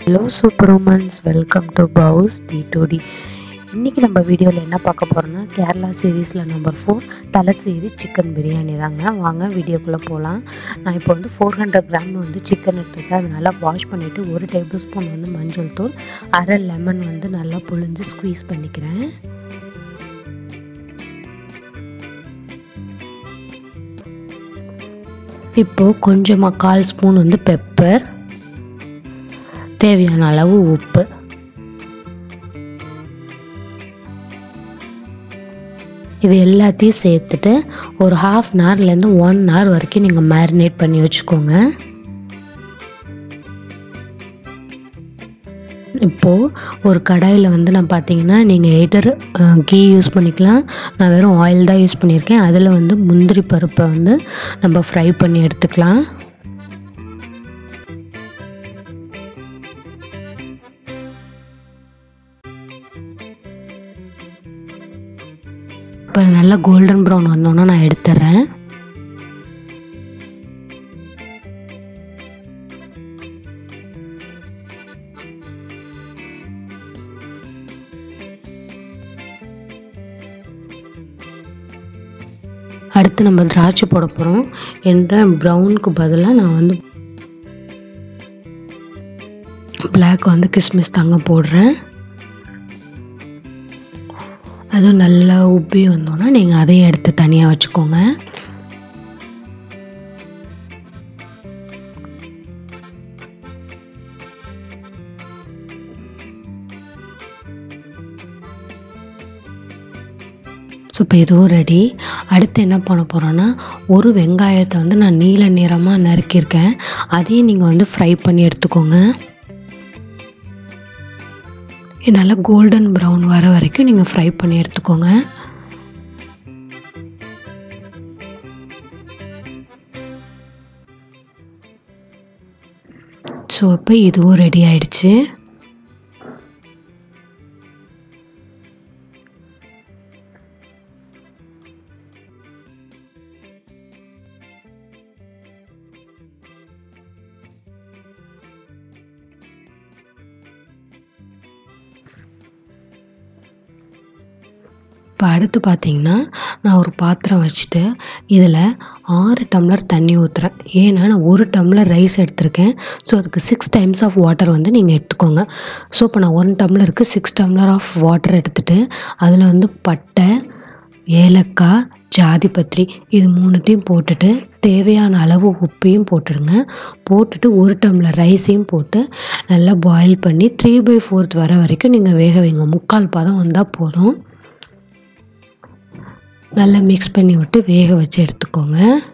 hello super women's welcome to பவுஸ் டி டு டி இன்றைக்கி நம்ம வீடியோவில் என்ன பார்க்க போகிறோம்னா கேரளா சீரீஸில் number four Thalassery chicken biryani தாங்க வாங்க வீடியோக்குள்ளே போகலாம் நான் இப்போ வந்து ஃபோர் ஹண்ட்ரட் கிராம் வந்து சிக்கன் எடுத்துருக்கேன் அது நல்லா வாஷ் பண்ணிவிட்டு ஒரு டேபிள் ஸ்பூன் வந்து மஞ்சள் தூள் அரை லெமன் வந்து நல்லா புழிஞ்சு ஸ்க்வீஸ் பண்ணிக்கிறேன் இப்போது கொஞ்சமாக கால் ஸ்பூன் வந்து பெப்பர் தேவையான அளவு உப்பு இது எல்லாத்தையும் சேர்த்துட்டு ஒரு ஹாஃப் அன் ஹவர்லேருந்து ஒன் ஹவர் வரைக்கும் நீங்கள் மேரினேட் பண்ணி வச்சுக்கோங்க இப்போது ஒரு கடாயில் வந்து நான் பார்த்தீங்கன்னா நீங்கள் எதர் கீ யூஸ் பண்ணிக்கலாம் நான் வெறும் ஆயில் தான் யூஸ் பண்ணியிருக்கேன் அதில் வந்து முந்திரி பருப்பை வந்து நம்ம ஃப்ரை பண்ணி எடுத்துக்கலாம் இப்போ நல்லா கோல்டன் ப்ரௌன் வந்தோன்னா நான் எடுத்துட்றேன் அடுத்து நம்ம திராட்சை போட போகிறோம் என்ற ப்ரௌனுக்கு பதிலாக நான் வந்து பிளாக் வந்து கிஸ்மிஸ் தாங்க போடுறேன் அதுவும் நல்லா உப்பி வந்தோன்னா நீங்கள் அதையும் எடுத்து தனியாக வச்சுக்கோங்க ஸோ இப்போ இதுவும் ரெடி அடுத்து என்ன பண்ண போகிறோன்னா ஒரு வெங்காயத்தை வந்து நான் நீல நிறமாக நறுக்கியிருக்கேன் அதையும் நீங்கள் வந்து ஃப்ரை பண்ணி எடுத்துக்கோங்க இதனால் கோல்டன் ப்ரௌன் வர வரைக்கும் நீங்கள் ஃப்ரை பண்ணி எடுத்துக்கோங்க ஸோ இப்போ இதுவும் ரெடி ஆயிடுச்சு இப்போ அடுத்து பார்த்தீங்கன்னா நான் ஒரு பாத்திரம் வச்சுட்டு இதில் ஆறு டம்ளர் தண்ணி ஊற்றுறேன் ஏன்னா நான் ஒரு டம்ளர் ரைஸ் எடுத்திருக்கேன் ஸோ அதுக்கு சிக்ஸ் டைம்ஸ் ஆஃப் வாட்டர் வந்து நீங்கள் எடுத்துக்கோங்க ஸோ இப்போ நான் ஒன் டம்ளருக்கு சிக்ஸ் டம்ளர் ஆஃப் வாட்டர் எடுத்துகிட்டு அதில் வந்து பட்டை ஏலக்காய் ஜாதிபத்திரி இது மூணுத்தையும் போட்டுட்டு தேவையான அளவு உப்பையும் போட்டுடுங்க போட்டுட்டு ஒரு டம்ளர் ரைஸையும் போட்டு நல்லா பாயில் பண்ணி த்ரீ பை ஃபோர்த் வர வரைக்கும் நீங்கள் வேக வைங்க முக்கால் பதம் வந்தால் போதும் நல்லா மிக்ஸ் பண்ணி விட்டு வேக வச்சு எடுத்துக்கோங்க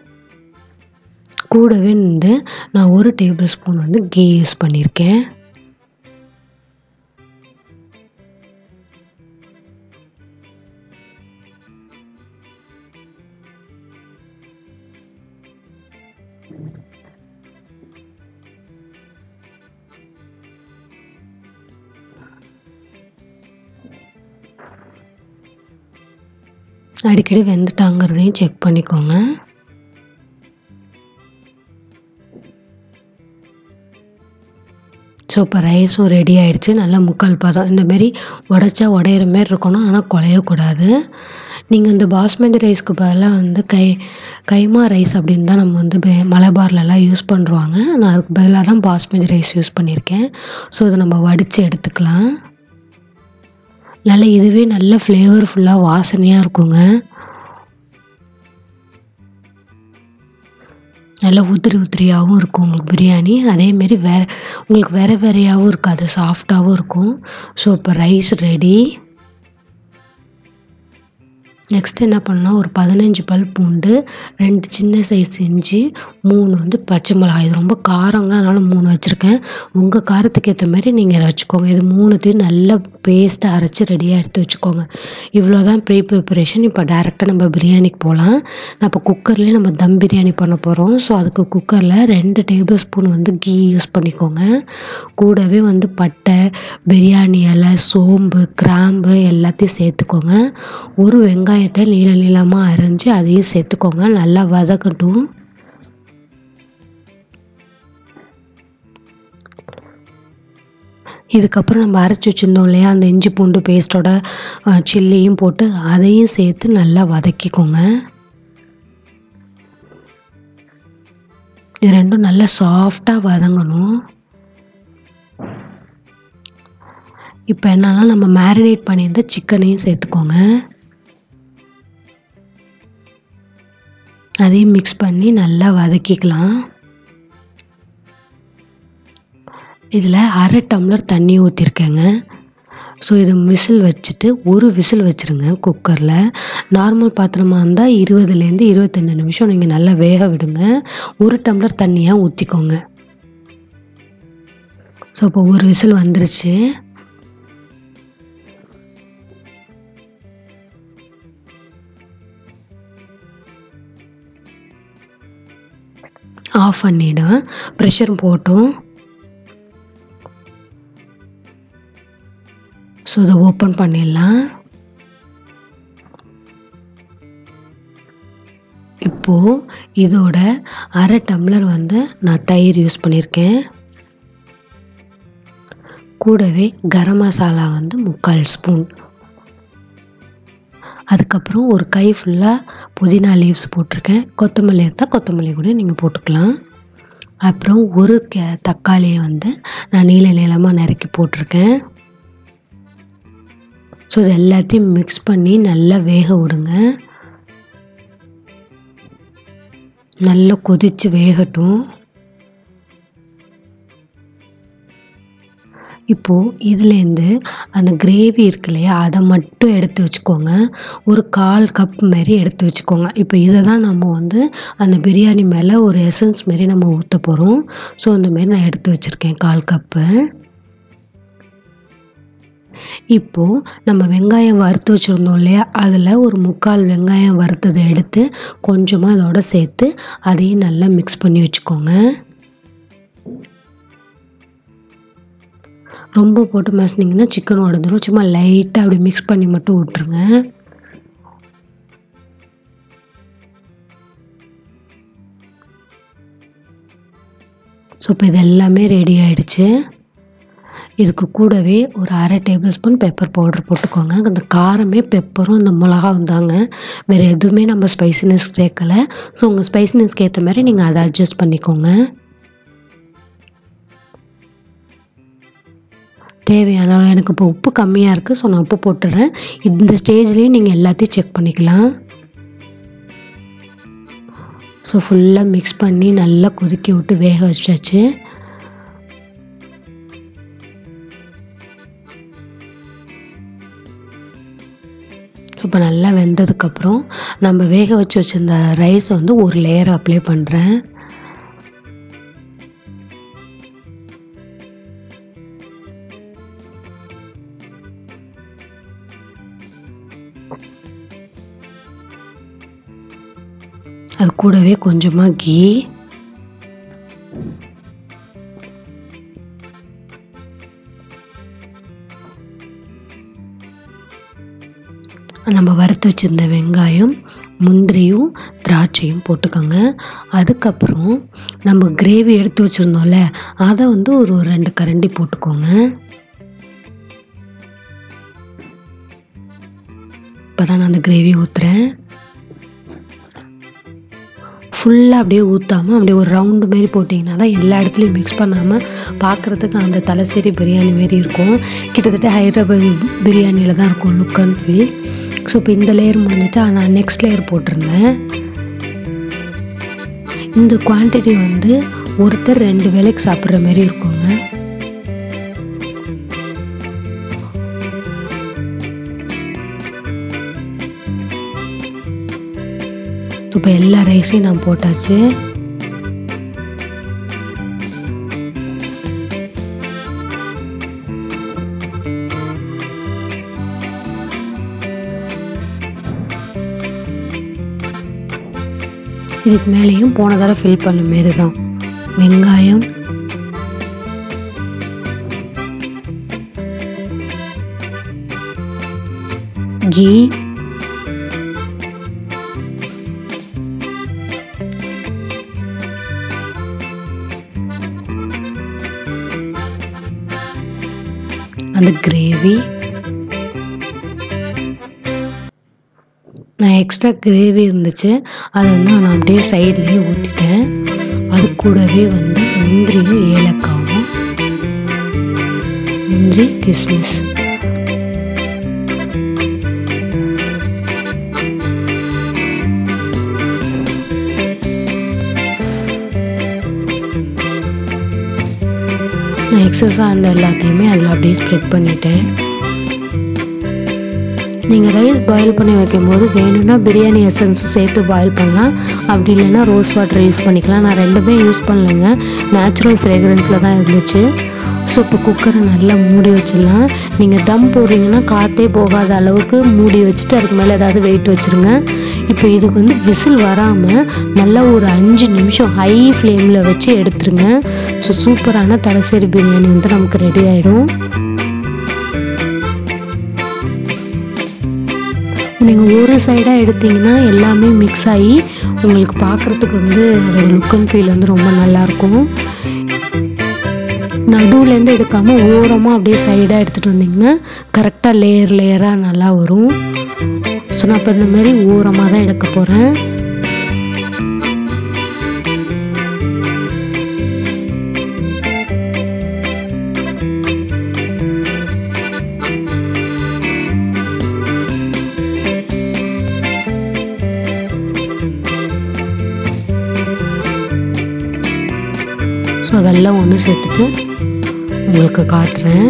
கூடவே வந்து நான் ஒரு டேபிள் ஸ்பூன் வந்து கீ யூஸ் பண்ணியிருக்கேன் அடிக்கடி வெந்துட்டாங்கிறதையும் செக் பண்ணிக்கோங்க ஸோ இப்போ ரைஸும் ரெடி ஆகிடுச்சு நல்லா முக்கால் பதம் இந்தமாரி உடச்சா உடையிற மாரி இருக்கணும் ஆனால் குலையக்கூடாது நீங்கள் இந்த பாஸ்மதி ரைஸ்க்கு பதிலாக வந்து கை கைமா ரைஸ் அப்படின்னு தான் நம்ம வந்து மலபார்லலாம் யூஸ் பண்ணுறாங்க நான் அதுக்கு பதிலாக தான் பாஸ்மதி ரைஸ் யூஸ் பண்ணியிருக்கேன் ஸோ இதை நம்ம வடித்து எடுத்துக்கலாம் நல்ல இதுவே நல்ல ஃப்ளேவர்ஃபுல்லாக வாசனையாக இருக்குங்க நல்ல உதிரி உதிரியாகவும் இருக்கும் உங்களுக்கு பிரியாணி அதேமாரி வேற உங்களுக்கு வேற வேறையாகவும் இருக்காது சாஃப்டாகவும் இருக்கும் ஸோ இப்போ ரைஸ் ரெடி நெக்ஸ்ட் என்ன பண்ணால் ஒரு பதினஞ்சு பல் பூண்டு ரெண்டு சின்ன சைஸ் இஞ்சி மூணு வந்து பச்சை மிளகாய் இது ரொம்ப காரங்க அதனால் மூணு வச்சுருக்கேன் உங்கள் காரத்துக்கு ஏற்ற மாதிரி நீங்கள் இதை வச்சுக்கோங்க இது மூணுத்தையும் நல்லா பேஸ்ட்டாக அரைச்சி ரெடியாக எடுத்து வச்சுக்கோங்க இவ்வளோ தான் ப்ரீ ப்ரிப்பரேஷன் இப்போ டேரெக்டாக நம்ம பிரியாணிக்கு போகலாம் நான் இப்போ குக்கர்லேயே நம்ம தம் பிரியாணி பண்ண போகிறோம் ஸோ அதுக்கு குக்கரில் ரெண்டு டேபிள் ஸ்பூன் வந்து கீ யூஸ் பண்ணிக்கோங்க கூடவே வந்து பட்டை பிரியாணி இலை சோம்பு கிராம்பு எல்லாத்தையும் சேர்த்துக்கோங்க ஒரு வெங்காயம் வெங்காயத்தை நீள நீளமாக அரைஞ்சி அதையும் சேர்த்துக்கோங்க நல்லா வதக்கட்டும் இதுக்கப்புறம் நம்ம அரைச்சி வச்சுருந்தோம் இல்லையா அந்த இஞ்சி பூண்டு பேஸ்ட்டோட சில்லியும் போட்டு அதையும் சேர்த்து நல்லா வதக்கிக்கோங்க இது ரெண்டும் நல்லா சாஃப்டாக வதங்கணும் இப்போ என்னன்னா நம்ம மேரினேட் பண்ணியிருந்த சிக்கனையும் சேர்த்துக்கோங்க அதையும் மிக்ஸ் பண்ணி நல்லா வதக்கிக்கலாம் இதில் அரை டம்ளர் தண்ணி ஊற்றிருக்கேங்க ஸோ இது விசில் வச்சுட்டு ஒரு விசில் வச்சுருங்க குக்கரில் நார்மல் பாத்திரமாக இருந்தால் இருபதுலேருந்து இருபத்தஞ்சி நிமிஷம் நீங்கள் நல்லா வேக விடுங்க ஒரு டம்ளர் தண்ணியாக ஊற்றிக்கோங்க ஸோ இப்போ ஒரு விசில் வந்துருச்சு ஆஃப் பண்ணிவிடும் ப்ரெஷர் போட்டும் ஸோ இதை ஓப்பன் பண்ணிடலாம் இப்போது இதோட அரை டம்ளர் வந்து நான் தயிர் யூஸ் பண்ணியிருக்கேன் கூடவே கரம் மசாலா வந்து முக்கால் ஸ்பூன் அதுக்கப்புறம் ஒரு கை ஃபுல்லாக புதினா லீவ்ஸ் போட்டிருக்கேன் கொத்தமல்லி இருந்தால் கொத்தமல்லி கூட நீங்கள் போட்டுக்கலாம் அப்புறம் ஒரு கே தக்காளியை வந்து நான் நீள நீளமாக நறுக்கி போட்டிருக்கேன் ஸோ இது எல்லாத்தையும் மிக்ஸ் பண்ணி நல்லா வேக விடுங்க நல்லா கொதித்து வேகட்டும் இப்போது இதுலேருந்து அந்த கிரேவி இருக்கு இல்லையா அதை மட்டும் எடுத்து வச்சுக்கோங்க ஒரு கால் கப் மாரி எடுத்து வச்சுக்கோங்க இப்போ இதை தான் நம்ம வந்து அந்த பிரியாணி மேலே ஒரு எசன்ஸ் மாரி நம்ம ஊற்ற போகிறோம் ஸோ இந்த மாரி நான் எடுத்து வச்சுருக்கேன் கால் கப்பு இப்போது நம்ம வெங்காயம் வறுத்து வச்சுருந்தோம் இல்லையா அதில் ஒரு முக்கால் வெங்காயம் வறுத்ததை எடுத்து கொஞ்சமாக அதோட சேர்த்து அதையும் நல்லா மிக்ஸ் பண்ணி வச்சுக்கோங்க ரொம்ப போட்டு மசினிங்கன்னா சிக்கன் உடஞ்சிரும் சும்மா லைட்டாக அப்படி மிக்ஸ் பண்ணி மட்டும் விட்ருங்க ஸோ இப்போ இது எல்லாமே ரெடி ஆயிடுச்சு இதுக்கு கூடவே ஒரு அரை டேபிள் ஸ்பூன் பெப்பர் பவுடர் போட்டுக்கோங்க அந்த காரமே பெப்பரும் அந்த மிளகாவும் தாங்க வேறு எதுவுமே நம்ம ஸ்பைசினஸ் சேர்க்கலை ஸோ உங்கள் ஸ்பைசினஸ்க்கு ஏற்ற மாதிரி நீங்கள் அதை அட்ஜஸ்ட் பண்ணிக்கோங்க தேவையான அளவு எனக்கு இப்போ உப்பு கம்மியாக இருக்குது ஸோ நான் உப்பு போட்டுடுறேன் இந்த ஸ்டேஜ்லேயும் நீங்கள் எல்லாத்தையும் செக் பண்ணிக்கலாம் ஸோ ஃபுல்லாக மிக்ஸ் பண்ணி நல்லா கொதிக்க விட்டு வேக வச்சாச்சு இப்போ நல்லா வெந்ததுக்கப்புறம் நம்ம வேக வச்சு வச்சுருந்த ரைஸ் வந்து ஒரு லேயர் அப்ளை பண்ணுறேன் அது கூடவே கொஞ்சமாக கீ நம்ம வறுத்து வச்சுருந்த வெங்காயம் முந்திரியும் திராட்சையும் போட்டுக்கோங்க அதுக்கப்புறம் நம்ம கிரேவி எடுத்து வச்சுருந்தோம்ல அதை வந்து ஒரு ஒரு ரெண்டு கரண்டி போட்டுக்கோங்க இப்போ தான் நான் அந்த கிரேவி ஊற்றுறேன் ஃபுல்லாக அப்படியே ஊற்றாமல் அப்படியே ஒரு ரவுண்டு மாரி போட்டிங்கன்னா தான் எல்லா இடத்துலையும் மிக்ஸ் பண்ணாமல் பார்க்குறதுக்கு அந்த தலைசேரி பிரியாணி மாரி இருக்கும் கிட்டத்தட்ட ஹைதராபாத் பிரியாணியில் தான் இருக்கும் லுக் அண்ட் ஃபீல் ஸோ இப்போ இந்த லேயர் முடிஞ்சிட்டு நான் நெக்ஸ்ட் லேயர் போட்டிருந்தேன் இந்த குவான்டிட்டி வந்து ஒருத்தர் ரெண்டு வேலைக்கு சாப்பிட்ற மாரி இருக்குங்க இப்போ எல்லா ரைஸையும் நான் போட்டாச்சு இதுக்கு மேலேயும் போன தடவை ஃபில் பண்ண மாரி தான் வெங்காயம் கீ அந்த கிரேவி நான் எக்ஸ்ட்ரா கிரேவி இருந்துச்சு அதை வந்து நான் அப்படியே சைட்லேயே ஊற்றிட்டேன் அது கூடவே வந்து முந்திரியும் ஏலக்காவும் முந்திரி கிஸ்மிஸ் நான் எக்ஸஸாக அந்த எல்லாத்தையுமே அதில் அப்படியே ஸ்ப்ரெட் பண்ணிட்டேன் நீங்கள் ரைஸ் பாயில் பண்ணி வைக்கும்போது வேணும்னா பிரியாணி எசன்ஸும் சேர்த்து பாயில் பண்ணலாம் அப்படி இல்லைன்னா ரோஸ் வாட்டர் யூஸ் பண்ணிக்கலாம் நான் ரெண்டுமே யூஸ் பண்ணலைங்க நேச்சுரல் ஃப்ரேக்ரன்ஸில் தான் இருந்துச்சு ஸோ இப்போ குக்கரை நல்லா மூடி வச்சிடலாம் நீங்கள் தம் போடுறீங்கன்னா காற்றே போகாத அளவுக்கு மூடி வச்சுட்டு அதுக்கு மேலே ஏதாவது வெயிட் வச்சுருங்க இப்போ இதுக்கு வந்து விசில் வராமல் நல்லா ஒரு அஞ்சு நிமிஷம் ஹை ஃப்ளேமில் வச்சு எடுத்துருங்க ஸோ சூப்பரான தலசேரி பிரியாணி வந்து நமக்கு ரெடி ஆகிடும் நீங்கள் ஒரு சைடாக எடுத்தீங்கன்னா எல்லாமே மிக்ஸ் ஆகி உங்களுக்கு பார்க்குறதுக்கு வந்து அதோட லுக் அண்ட் ஃபீல் வந்து ரொம்ப நல்லாயிருக்கும் நடுவுலேருந்து எடுக்காமல் ஓரமாக அப்படியே சைடாக எடுத்துகிட்டு வந்தீங்கன்னா கரெக்டாக லேயர் லேயராக நல்லா வரும் ஸோ நான் இப்போ இந்த மாதிரி ஓரமாக தான் எடுக்க போகிறேன் ஸோ அதெல்லாம் ஒன்று சேர்த்துட்டு உங்களுக்கு காட்டுறேன்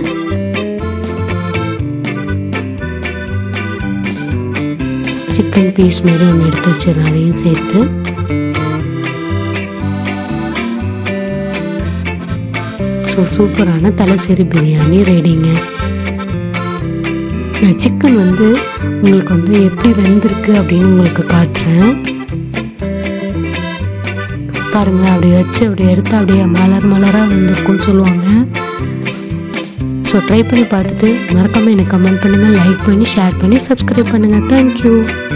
சிக்கன் பீஸ் மாதிரி ஒன்று எடுத்து வச்சிடுறேன் அதையும் சேர்த்து ஸோ சூப்பரான தலைசேரி பிரியாணி ரெடிங்க நான் சிக்கன் வந்து உங்களுக்கு வந்து எப்படி வெந்திருக்கு அப்படின்னு உங்களுக்கு காட்டுறேன் பாருங்க அப்படி வச்சு அப்படி எடுத்து அப்படியே மலர் மலராக வந்திருக்கும்னு சொல்லுவாங்க ஸோ ட்ரை பண்ணி பார்த்துட்டு மறக்காமல் எனக்கு கமெண்ட் பண்ணுங்கள் லைக் பண்ணி ஷேர் பண்ணி சப்ஸ்கிரைப் பண்ணுங்கள் தேங்க்யூ